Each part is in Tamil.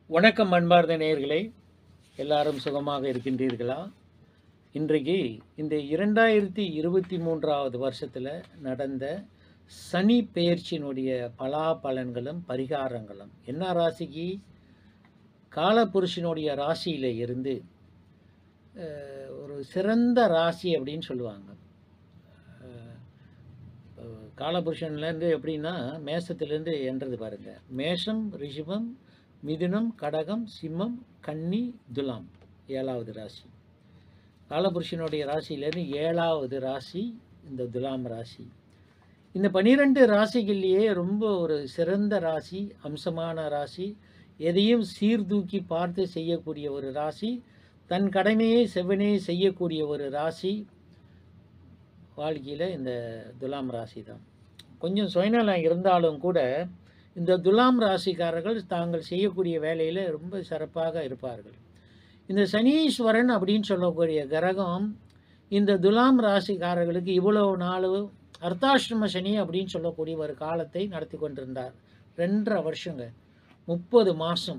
வணக்கம் அன்பார்ந்த நேயர்களே எல்லாரும் சுகமாக இருக்கின்றீர்களா இன்றைக்கு இந்த இரண்டாயிரத்தி இருபத்தி மூன்றாவது வருஷத்தில் நடந்த சனி பெயர்ச்சியினுடைய பலாபலன்களும் பரிகாரங்களும் என்ன ராசிக்கு காலபுருஷனுடைய ராசியில் இருந்து அஹ், ஒரு சிறந்த ராசி அப்படின்னு சொல்லுவாங்க அஹ், அஹ், காலபுருஷன்லேருந்து எப்படின்னா மேஷத்துலேருந்து என்றது பாருங்க மேஷம் ரிஷபம் மிதுனம் கடகம் சிம்மம் கன்னி துலாம் ஏழாவது ராசி காலபுருஷனுடைய ராசியிலேருந்து ஏழாவது ராசி இந்த துலாம் ராசி இந்த பனிரெண்டு ராசிகள்லேயே ரொம்ப ஒரு சிறந்த ராசி அம்சமான ராசி எதையும் சீர்தூக்கி பார்த்து செய்யக்கூடிய ஒரு ராசி தன் கடமையை செவ்வனே செய்யக்கூடிய ஒரு ராசி வாழ்க்கையில் இந்த துலாம் ராசி தான் கொஞ்சம் சுயநலம் இருந்தாலும் கூட இந்த துலாம் ராசிக்காரர்கள் தாங்கள் செய்யக்கூடிய வேலையில் ரொம்ப சிறப்பாக இருப்பார்கள் இந்த சனீஸ்வரன் அப்படின்னு சொல்லக்கூடிய கிரகம் இந்த துலாம் ராசிக்காரர்களுக்கு இவ்வளவு நாள் அர்த்தாஷ்டம சனி அப்படின்னு சொல்லக்கூடிய ஒரு காலத்தை நடத்தி கொண்டிருந்தார் ரெண்டரை வருஷங்க முப்பது மாதம்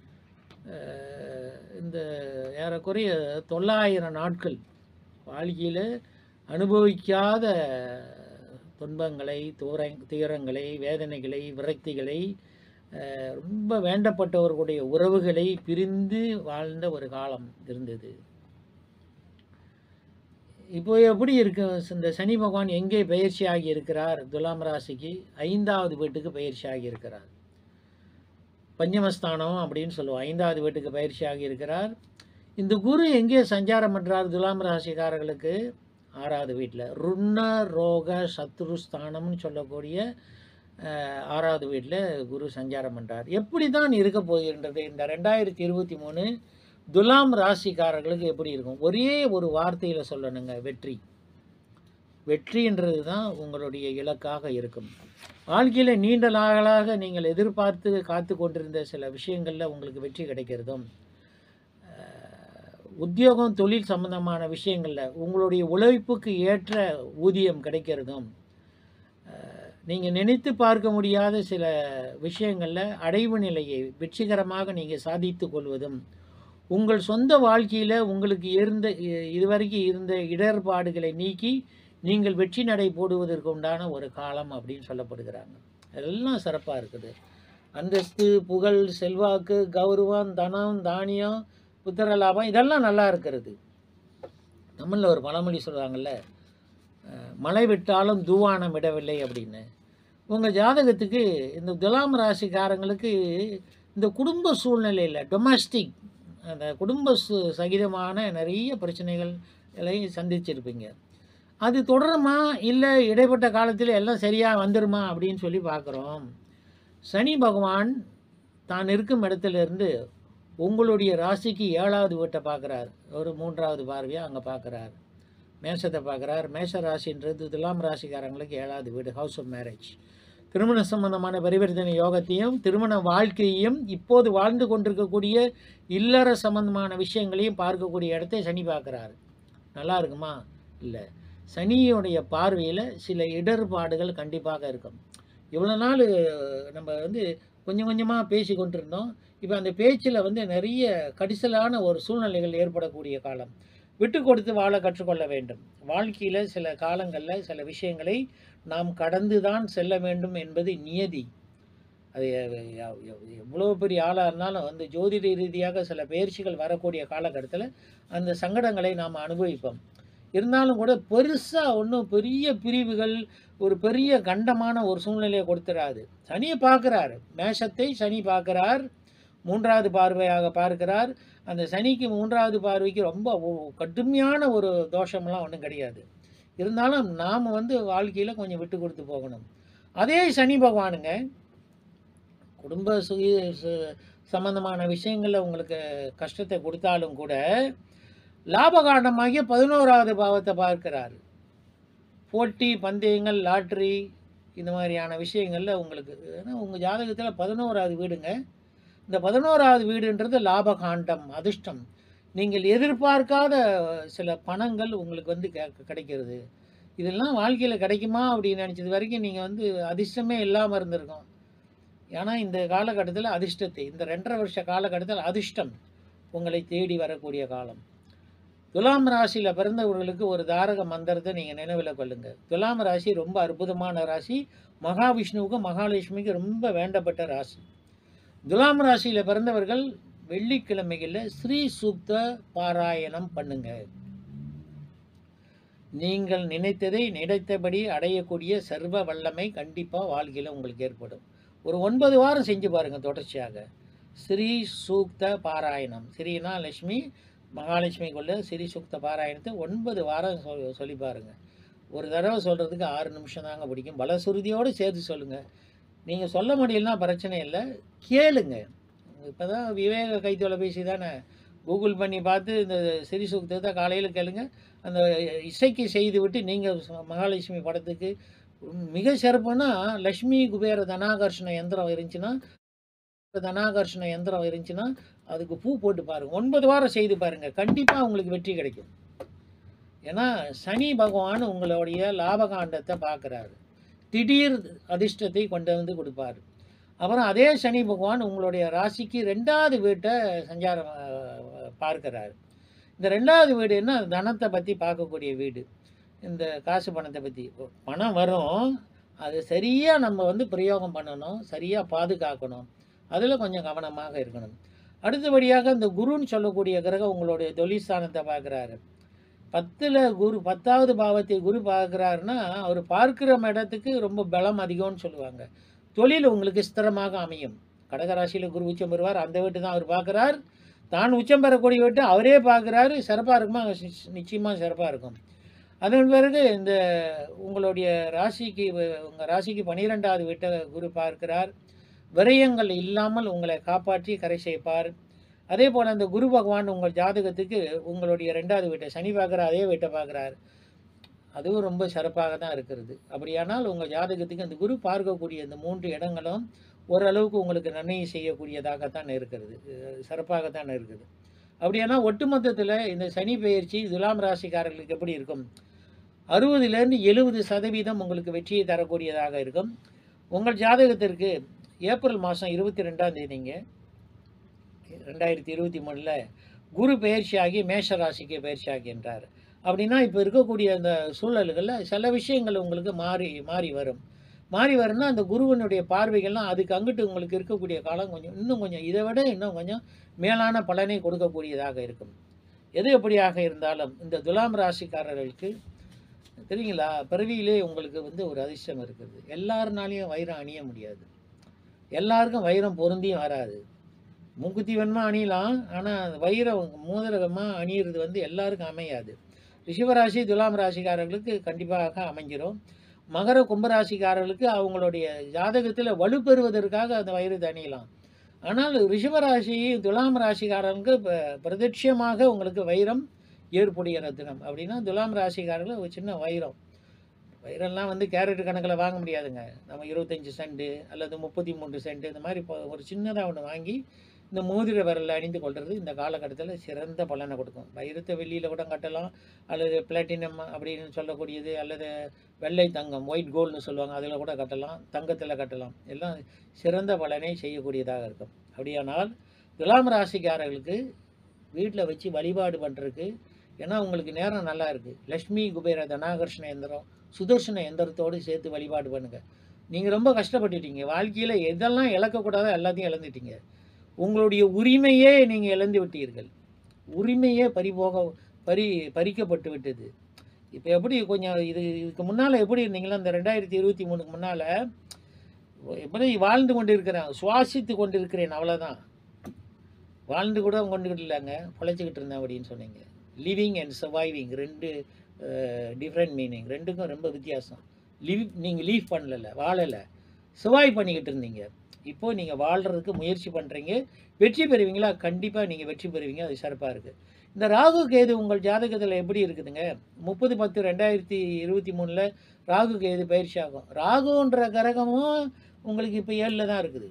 இந்த ஏறக்குறைய தொள்ளாயிரம் நாட்கள் வாழ்க்கையில் அனுபவிக்காத துன்பங்களை தூர துயரங்களை வேதனைகளை விரக்திகளை அஹ், ரொம்ப வேண்டப்பட்டவர்களுடைய உறவுகளை பிரிந்து வாழ்ந்த ஒரு காலம் இருந்தது இப்போ எப்படி இருக்கு இந்த சனி பகவான் எங்கே பயிற்சி ஆகி இருக்கிறார் துலாம் ராசிக்கு ஐந்தாவது வீட்டுக்கு பயிற்சி ஆகி இருக்கிறார் பஞ்சமஸ்தானம் அப்படின்னு சொல்லுவோம் ஐந்தாவது வீட்டுக்கு பயிற்சி ஆகி இருக்கிறார் இந்த குரு எங்கே சஞ்சாரம் பண்ணுறார் துலாம் ராசிக்காரர்களுக்கு ஆறாவது வீட்டில் ருண்ண ரோக சத்ருஸ்தானம்னு சொல்லக்கூடிய அஹ், ஆறாவது வீட்டில் குரு சஞ்சாரம் பண்ணுறார் எப்படி தான் இருக்க போகின்றது இந்த ரெண்டாயிரத்தி இருபத்தி மூணு துலாம் ராசிக்காரர்களுக்கு எப்படி இருக்கும் ஒரே ஒரு வார்த்தையில் சொல்லணுங்க வெற்றி வெற்றின்றது தான் உங்களுடைய இலக்காக இருக்கும் வாழ்க்கையில் நீண்ட நாளாக நீங்கள் எதிர்பார்த்து காத்து கொண்டிருந்த சில விஷயங்களில் உங்களுக்கு வெற்றி கிடைக்கிறதும் அஹ், உத்தியோகம் தொழில் சம்பந்தமான விஷயங்களில் உங்களுடைய உழைப்புக்கு ஏற்ற ஊதியம் கிடைக்கிறதும் நீங்கள் நினைத்து பார்க்க முடியாத சில விஷயங்களில் அடைவு நிலையை வெற்றிகரமாக நீங்கள் சாதித்து கொள்வதும் உங்கள் சொந்த வாழ்க்கையில் உங்களுக்கு இருந்த இ- இதுவரைக்கும் இருந்த இடர்பாடுகளை நீக்கி நீங்கள் வெற்றி நடை போடுவதற்கு உண்டான ஒரு காலம் அப்படின்னு சொல்லப்படுகிறாங்க எல்லாம் சிறப்பாக இருக்குது அந்தஸ்து புகழ் செல்வாக்கு கௌரவம் தனம் தானியம் புத்திர லாபம் இதெல்லாம் நல்லா இருக்கிறது தமிழில் ஒரு பழமொழி சொல்கிறாங்கல்ல அஹ், மழை விட்டாலும் தூவானம் விடவில்லை அப்படின்னு உங்கள் ஜாதகத்துக்கு இந்த துலாம் ராசிக்காரங்களுக்கு இந்த குடும்ப சூழ்நிலையில் டொமஸ்டிக் அந்த குடும்ப சு சகிதமான நிறைய பிரச்சனைகள் எல்லாம் சந்திச்சிருப்பீங்க அது தொடருமா இல்லை இடைப்பட்ட காலத்தில் எல்லாம் சரியாக வந்துருமா அப்படின்னு சொல்லி பார்க்குறோம் சனி பகவான் தான் இருக்கும் இடத்துல இருந்து உங்களுடைய ராசிக்கு ஏழாவது வீட்டை பார்க்குறார் ஒரு மூன்றாவது பார்வையாக அங்கே பார்க்குறார் மேஷத்தை பார்க்குறார் மேஷ ராசின்றது துலாம் ராசிக்காரங்களுக்கு ஏழாவது வீடு ஹவுஸ் ஆஃப் மேரேஜ் திருமண சம்பந்தமான பரிவர்த்தனை யோகத்தையும் திருமண வாழ்க்கையையும் இப்போது வாழ்ந்து கொண்டிருக்கக்கூடிய இல்லற சம்பந்தமான விஷயங்களையும் பார்க்கக்கூடிய இடத்தை சனி பார்க்குறாரு நல்லா இருக்குமா இல்லை சனியுடைய பார்வையில் சில இடர்பாடுகள் கண்டிப்பாக இருக்கும் இவ்வளோ நாள் நம்ம வந்து கொஞ்சம் கொஞ்சமாக பேசி கொண்டிருந்தோம் இப்போ அந்த பேச்சில் வந்து நிறைய கடிசலான ஒரு சூழ்நிலைகள் ஏற்படக்கூடிய காலம் விட்டு கொடுத்து வாழ கற்றுக்கொள்ள வேண்டும் வாழ்க்கையில் சில காலங்களில் சில விஷயங்களை நாம் கடந்து தான் செல்ல வேண்டும் என்பது நியதி அது எ- எ- எ- எவ்வளோ பெரிய ஆளாக இருந்தாலும் வந்து ஜோதிட ரீதியாக சில பயிற்சிகள் வரக்கூடிய காலகட்டத்தில் அந்த சங்கடங்களை நாம் அனுபவிப்போம் இருந்தாலும் கூட பெருசாக ஒன்றும் பெரிய பிரிவுகள் ஒரு பெரிய கண்டமான ஒரு சூழ்நிலையை கொடுத்துறாது சனியை பார்க்குறார் மேஷத்தை சனி பார்க்குறார் மூன்றாவது பார்வையாக பார்க்கிறார் அந்த சனிக்கு மூன்றாவது பார்வைக்கு ரொம்ப ஒ- கடுமையான ஒரு தோஷமெல்லாம் ஒன்றும் கிடையாது இருந்தாலும் நாம் வந்து வாழ்க்கையில் கொஞ்சம் விட்டு கொடுத்து போகணும் அதே சனி பகவானுங்க குடும்ப சுய சு- சம்பந்தமான விஷயங்களில் உங்களுக்கு கஷ்டத்தை கொடுத்தாலும் கூட லாபகாரணமாகிய பதினோராவது பாவத்தை பார்க்கிறார் போட்டி பந்தயங்கள் லாட்ரி இந்த மாதிரியான விஷயங்களில் உங்களுக்கு ஏன்னா உங்கள் ஜாதகத்தில் பதினோராவது வீடுங்க இந்த பதினோராவது வீடுன்றது லாபகாண்டம் அதிர்ஷ்டம் நீங்கள் எதிர்பார்க்காத சில பணங்கள் உங்களுக்கு வந்து கெ- கிடைக்கிறது இதெல்லாம் வாழ்க்கையில் கிடைக்குமா அப்படின்னு நினச்சது வரைக்கும் நீங்கள் வந்து அதிர்ஷ்டமே இல்லாமல் இருந்திருக்கும் ஏன்னா இந்த காலகட்டத்தில் அதிர்ஷ்டத்தை இந்த ரெண்டரை வருஷ காலகட்டத்தில் அதிர்ஷ்டம் உங்களை தேடி வரக்கூடிய காலம் துலாம் ராசியில் பிறந்தவர்களுக்கு ஒரு தாரக மந்திரத்தை நீங்கள் நினைவில் கொள்ளுங்க துலாம் ராசி ரொம்ப அற்புதமான ராசி மகாவிஷ்ணுவுக்கும் மகாலட்சுமிக்கும் ரொம்ப வேண்டப்பட்ட ராசி துலாம் ராசியில் பிறந்தவர்கள் வெள்ளிக்கிழமைகளில் ஸ்ரீ சூக்த பாராயணம் பண்ணுங்க நீங்கள் நினைத்ததை நினைத்தபடி அடையக்கூடிய சர்வ வல்லமை கண்டிப்பாக வாழ்க்கையில் உங்களுக்கு ஏற்படும் ஒரு ஒன்பது வாரம் செஞ்சு பாருங்கள் தொடர்ச்சியாக ஸ்ரீ சூக்த பாராயணம் ஸ்ரீனா லட்சுமி மகாலட்சுமிக்குள்ள ஸ்ரீ சூக்த பாராயணத்தை ஒன்பது வாரம் சொல் சொல்லி பாருங்கள் ஒரு தடவை சொல்கிறதுக்கு ஆறு நிமிஷம் தாங்க பிடிக்கும் பலசுருதியோடு சேர்த்து சொல்லுங்கள் நீங்கள் சொல்ல முடியலனா பிரச்சனை இல்லை கேளுங்க இப்போ தான் விவேக கை தொலைபேசி தானே கூகுள் பண்ணி பார்த்து இந்த ஸ்ரீ சூக்தத்தை காலையில் கேளுங்க அந்த இசைக்கு செய்து விட்டு நீங்கள் மகாலட்சுமி படத்துக்கு மிக சிறப்புன்னா லக்ஷ்மி குபேர தனாகர்ஷண யந்திரம் இருந்துச்சுன்னா தனாகர்ஷண யந்திரம் இருந்துச்சுன்னா அதுக்கு பூ போட்டு பாருங்கள் ஒன்பது வாரம் செய்து பாருங்கள் கண்டிப்பாக உங்களுக்கு வெற்றி கிடைக்கும் ஏன்னா சனி பகவான் உங்களுடைய லாபகாண்டத்தை பார்க்குறாரு திடீர் அதிர்ஷ்டத்தை கொண்டு வந்து கொடுப்பாரு அப்புறம் அதே சனி பகவான் உங்களுடைய ராசிக்கு ரெண்டாவது வீட்டை சஞ்சாரம் அஹ், பார்க்கறாரு இந்த ரெண்டாவது வீடு என்ன தனத்தை பற்றி பார்க்கக்கூடிய வீடு இந்த காசு பணத்தை பற்றி பணம் வரும் அது சரியாக நம்ம வந்து பிரயோகம் பண்ணணும் சரியாக பாதுகாக்கணும் அதில் கொஞ்சம் கவனமாக இருக்கணும் அடுத்தபடியாக இந்த குருன்னு சொல்லக்கூடிய கிரகம் உங்களுடைய தொழிற்ஸ்தானத்தை பார்க்குறாரு பத்தில் குரு பத்தாவது பாவத்தை குரு பார்க்குறாருன்னா அவர் பார்க்குற இடத்துக்கு ரொம்ப பலம் அதிகம்னு சொல்லுவாங்க தொழில் உங்களுக்கு ஸ்திரமாக அமையும் கடகராசியில் குரு உச்சம் பெறுவார் அந்த வீட்டு தான் அவர் பார்க்குறார் தான் உச்சம் பெறக்கூடிய வீட்டு அவரே பார்க்குறாரு சிறப்பாக இருக்குமா நிச்சயமாக சிறப்பாக இருக்கும் அதன் பிறகு இந்த உங்களுடைய ராசிக்கு உங்கள் ராசிக்கு பன்னிரெண்டாவது வீட்டை குரு பார்க்கிறார் விரயங்கள் இல்லாமல் உங்களை காப்பாற்றி கரை சேர்ப்பார் அதே போல் அந்த குரு பகவான் உங்கள் ஜாதகத்துக்கு உங்களுடைய ரெண்டாவது வீட்டை சனி பார்க்குற அதே வீட்டை பார்க்குறார் அதுவும் ரொம்ப சிறப்பாக தான் இருக்கிறது அப்படியானால் உங்கள் ஜாதகத்துக்கு அந்த குரு பார்க்கக்கூடிய இந்த மூன்று இடங்களும் ஓரளவுக்கு உங்களுக்கு நன்மை செய்யக்கூடியதாகத்தான் இருக்கிறது அஹ் சிறப்பாகத்தான் இருக்குது அப்படியானா ஒட்டுமொத்தத்தில் இந்த சனி பெயர்ச்சி துலாம் ராசிக்காரர்களுக்கு எப்படி இருக்கும் அறுபதுலேருந்து எழுபது சதவீதம் உங்களுக்கு வெற்றியை தரக்கூடியதாக இருக்கும் உங்கள் ஜாதகத்திற்கு ஏப்ரல் மாதம் இருபத்தி ரெண்டாம் தேதிங்க ரெண்டாயிரத்தி இருபத்தி மூணில் குரு பயிற்சியாகி மேஷ ராசிக்கு பயிற்சியாகின்றார் அப்படின்னா இப்போ இருக்கக்கூடிய அந்த சூழல்களில் சில விஷயங்கள் உங்களுக்கு மாறி மாறி வரும் மாறி வரும்னா அந்த குருவனுடைய பார்வைகள்லாம் அதுக்கு அங்கிட்டு உங்களுக்கு இருக்கக்கூடிய காலம் கொஞ்சம் இன்னும் கொஞ்சம் இதை விட இன்னும் கொஞ்சம் மேலான பலனை கொடுக்கக்கூடியதாக இருக்கும் எது எப்படியாக இருந்தாலும் இந்த துலாம் ராசிக்காரர்களுக்கு தெரியுங்களா பிறவியிலே உங்களுக்கு வந்து ஒரு அதிர்ஷ்டம் இருக்குது எல்லாருனாலையும் வைரம் அணிய முடியாது எல்லாருக்கும் வைரம் பொருந்தியும் வராது மூக்குத்தி வேணுமா அணியலாம் ஆனால் வைரம் மோதிரகமாக அணியிறது வந்து எல்லாருக்கும் அமையாது ரிஷபராசி துலாம் ராசிக்காரர்களுக்கு கண்டிப்பாக அமைஞ்சிரும் மகர கும்பராசிக்காரர்களுக்கு அவங்களுடைய ஜாதகத்தில் வலுப்பெறுவதற்காக அந்த வைரத்தை அணியலாம் ஆனால் ரிஷபராசி துலாம் ராசிக்காரர்களுக்கு ப- பிரத்யட்சமாக உங்களுக்கு வைரம் ஏற்புடைய ரத்தினம் அப்படின்னா துலாம் ராசிக்காரர்கள் ஒரு சின்ன வைரம் வைரம்லாம் வந்து கேரட் கணக்கில் வாங்க முடியாதுங்க நம்ம இருபத்தஞ்சி சென்ட்டு அல்லது முப்பத்தி மூன்று சென்ட் இந்த மாதிரி இப்போ ஒரு சின்னதாக ஒன்று வாங்கி இந்த மோதிர விரலில் அணிந்து கொள்வது இந்த காலகட்டத்தில் சிறந்த பலனை கொடுக்கும் வைரத்தை வெள்ளியில் கூட கட்டலாம் அல்லது பிளாட்டினம் அப்படின்னு சொல்லக்கூடியது அல்லது வெள்ளை தங்கம் ஒயிட் கோல்டுன்னு சொல்லுவாங்க அதில் கூட கட்டலாம் தங்கத்தில் கட்டலாம் எல்லாம் சிறந்த பலனை செய்யக்கூடியதாக இருக்கும் அப்படியானால் துலாம் ராசிக்காரர்களுக்கு வீட்டில் வச்சு வழிபாடு பண்ணுறதுக்கு ஏன்னா உங்களுக்கு நேரம் நல்லா இருக்குது லக்ஷ்மி குபேர தனாகர்ஷ்ண எந்திரம் சுதர்ஷன எந்திரத்தோடு சேர்த்து வழிபாடு பண்ணுங்கள் நீங்கள் ரொம்ப கஷ்டப்பட்டுட்டீங்க வாழ்க்கையில் எதெல்லாம் இழக்கக்கூடாதோ எல்லாத்தையும் இழந்துட்டீங்க உங்களுடைய உரிமையே நீங்கள் இழந்து விட்டீர்கள் உரிமையே பறிபோக பறி பறிக்கப்பட்டு விட்டது இப்போ எப்படி கொஞ்சம் இது இதுக்கு முன்னால் எப்படி இருந்தீங்களோ அந்த ரெண்டாயிரத்தி இருபத்தி மூணுக்கு முன்னால் எப்படி வாழ்ந்து கொண்டு இருக்கிறேன் சுவாசித்து கொண்டு இருக்கிறேன் அவ்வளோதான் வாழ்ந்து கூட கொண்டுக்கிட்டு இல்லைங்க பொழைச்சிக்கிட்டு இருந்தேன் அப்படின்னு சொன்னீங்க லிவிங் அண்ட் சர்வைவிங் ரெண்டு டிஃப்ரெண்ட் மீனிங் ரெண்டுக்கும் ரொம்ப வித்தியாசம் லிவ் நீங்கள் லீவ் பண்ணல வாழலை சர்வைவ் பண்ணிக்கிட்டு இருந்தீங்க இப்போ நீங்கள் வாழ்கிறதுக்கு முயற்சி பண்ணுறீங்க வெற்றி பெறுவீங்களா கண்டிப்பாக நீங்கள் வெற்றி பெறுவீங்க அது சிறப்பாக இருக்குது இந்த ராகு கேது உங்கள் ஜாதகத்தில் எப்படி இருக்குதுங்க முப்பது பத்து ரெண்டாயிரத்தி இருபத்தி மூணில் ராகு கேது பயிற்சி ஆகும் ராகுன்ற கிரகமும் உங்களுக்கு இப்போ ஏழில் தான் இருக்குது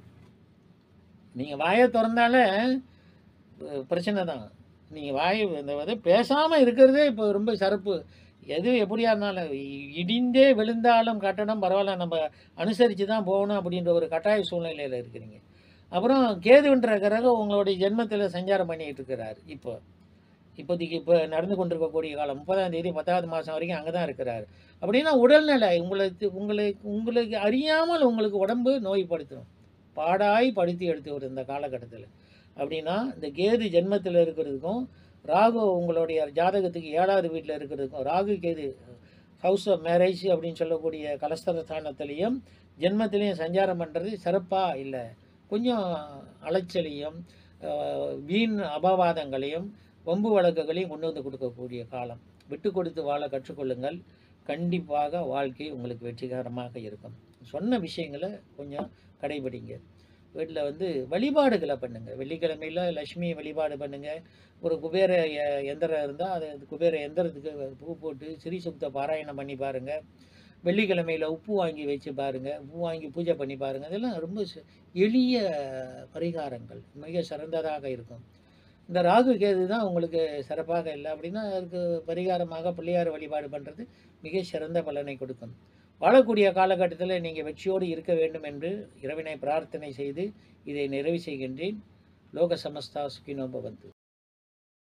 நீங்கள் வாயை திறந்தாலே அஹ், பிரச்சனை தான் நீங்கள் வாய் இந்த வந்து பேசாமல் இருக்கிறதே இப்போ ரொம்ப சிறப்பு எது எப்படியா இருந்தாலும் இ- இடிந்தே விழுந்தாலும் கட்டணம் பரவாயில்ல நம்ம அனுசரித்து தான் போகணும் அப்படின்ற ஒரு கட்டாய சூழ்நிலையில் இருக்கிறீங்க அப்புறம் கேதுன்ற கிரகம் உங்களுடைய ஜென்மத்தில் சஞ்சாரம் பண்ணிகிட்டு இருக்கிறார் இப்போ இப்போதைக்கு இப்போ நடந்து கொண்டிருக்கக்கூடிய காலம் முப்பதாம் தேதி பத்தாவது மாதம் வரைக்கும் அங்கே தான் இருக்கிறார் அப்படின்னா உடல்நிலை உங்களுக்கு உங்களுக்கு உங்களுக்கு அறியாமல் உங்களுக்கு உடம்பு நோய்படுத்தும் பாடாய் படுத்தி எடுத்து வரும் இந்த காலகட்டத்தில் அப்படின்னா இந்த கேது ஜென்மத்தில் இருக்கிறதுக்கும் ராகு உங்களுடைய ஜாதகத்துக்கு ஏழாவது வீட்டில் இருக்கிறதுக்கும் Rahu Ketu house of marriage அப்படின்னு சொல்லக்கூடிய கலஸ்தரஸ்தானத்திலையும் ஜென்மத்திலையும் சஞ்சாரம் பண்ணுறது சிறப்பாக இல்லை கொஞ்சம் அலைச்சலையும் அஹ், வீண் அபவாதங்களையும் வம்பு வழக்குகளையும் கொண்டு வந்து கொடுக்கக்கூடிய காலம் விட்டு கொடுத்து வாழ கற்றுக்கொள்ளுங்கள் கண்டிப்பாக வாழ்க்கை உங்களுக்கு வெற்றிகரமாக இருக்கும் சொன்ன விஷயங்களை கொஞ்சம் கடைபிடிங்க வீட்டில் வந்து வழிபாடுகளை பண்ணுங்கள் வெள்ளிக்கிழமையில் லக்ஷ்மி வழிபாடு பண்ணுங்கள் ஒரு குபேர எ- எந்திரம் இருந்தால் அது அது குபேர எந்திரத்துக்கு பூ போட்டு ஸ்ரீ சுக்த பாராயணம் பண்ணி பாருங்கள் வெள்ளிக்கிழமையில் உப்பு வாங்கி வச்சு பாருங்கள் உப்பு வாங்கி பூஜை பண்ணி பாருங்கள் இதெல்லாம் ரொம்ப சி- எளிய பரிகாரங்கள் மிக சிறந்ததாக இருக்கும் இந்த ராகு கேது தான் உங்களுக்கு சிறப்பாக இல்லை அப்படின்னா அதுக்கு பரிகாரமாக பிள்ளையார் வழிபாடு பண்ணுறது மிக சிறந்த பலனை கொடுக்கும் வாழக்கூடிய காலகட்டத்தில் நீங்கள் வெற்றியோடு இருக்க வேண்டும் என்று இறைவனை பிரார்த்தனை செய்து இதை நிறைவு செய்கின்றேன் லோக சமஸ்தா சுகினோ பவந்து